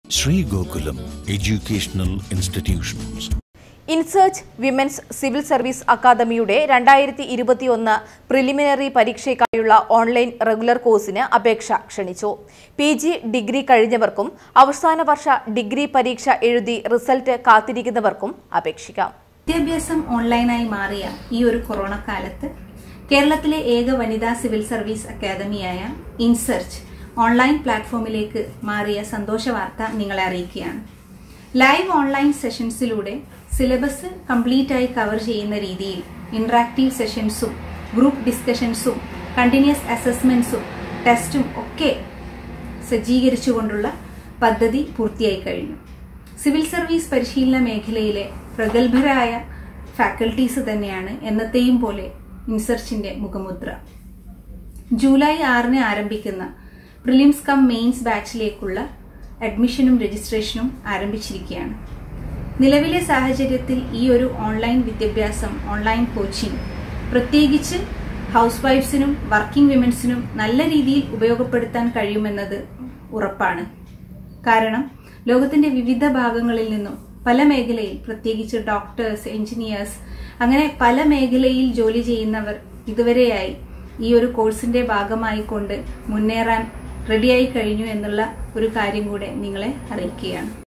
Sri Gokulam Educational Institutions. Insearch women's civil service അക്കാദമിയുടെ രണ്ടായിരത്തി ഇരുപത്തിയൊന്ന് പ്രിലിമിനറി പരീക്ഷയ്ക്കായുള്ള ഓൺലൈൻ റെഗുലർ കോഴ്സിന് അപേക്ഷ ക്ഷണിച്ചു പി ജി ഡിഗ്രി കഴിഞ്ഞവർക്കും അവസാന വർഷ ഡിഗ്രി പരീക്ഷ എഴുതി റിസൾട്ട് കാത്തിരിക്കുന്നവർക്കും അപേക്ഷിക്കാം വിദ്യാഭ്യാസം ഓൺലൈനായി മാറിയ ഈ ഒരു കൊറോണ കാലത്ത് കേരളത്തിലെ ഏക വനിതാ സിവിൽ സർവീസ് അക്കാദമിയായ ഇൻസെർച്ച് ഓൺലൈൻ പ്ലാറ്റ്ഫോമിലേക്ക് മാറിയ സന്തോഷ വാർത്ത നിങ്ങളെ അറിയിക്കുകയാണ് ലൈവ് ഓൺലൈൻ സെഷൻസിലൂടെ സിലബസ് കംപ്ലീറ്റ് ആയി കവർ ചെയ്യുന്ന രീതിയിൽ ഇന്ററാക്റ്റീവ് സെഷൻസും ഗ്രൂപ്പ് ഡിസ്കഷൻസും കണ്ടിന്യൂസ് അസസ്മെന്റ്സും ടെസ്റ്റും ഒക്കെ സജ്ജീകരിച്ചുകൊണ്ടുള്ള പദ്ധതി പൂർത്തിയായി കഴിഞ്ഞു സിവിൽ സർവീസ് പരിശീലന മേഖലയിലെ പ്രഗത്ഭരായ ഫാക്കൽറ്റീസ് തന്നെയാണ് എന്നത്തെയും പോലെ ഇൻസെർച്ചിന്റെ മുഖമുദ്ര ജൂലൈ ആറിന് ആരംഭിക്കുന്ന പ്രിലിംസ് കം മെയിൻസ് ബാച്ചിലേക്കുള്ള അഡ്മിഷനും രജിസ്ട്രേഷനും ആരംഭിച്ചിരിക്കുകയാണ് നിലവിലെ സാഹചര്യത്തിൽ ഈ ഒരു ഓൺലൈൻ വിദ്യാഭ്യാസം ഓൺലൈൻ കോച്ചിങ് പ്രത്യേകിച്ച് ഹൗസ് വൈഫ്സിനും വർക്കിംഗ് വിമൻസിനും നല്ല രീതിയിൽ ഉപയോഗപ്പെടുത്താൻ കഴിയുമെന്നത് ഉറപ്പാണ് കാരണം ലോകത്തിന്റെ വിവിധ ഭാഗങ്ങളിൽ നിന്നും പല മേഖലയിൽ പ്രത്യേകിച്ച് ഡോക്ടേഴ്സ് എഞ്ചിനീയേഴ്സ് അങ്ങനെ പല മേഖലയിൽ ജോലി ചെയ്യുന്നവർ ഇതുവരെയായി ഈ ഒരു കോഴ്സിന്റെ ഭാഗമായി കൊണ്ട് മുന്നേറാൻ റെഡിയായി കഴിഞ്ഞു എന്നുള്ള ഒരു കാര്യം കൂടെ നിങ്ങളെ അറിയിക്കുകയാണ്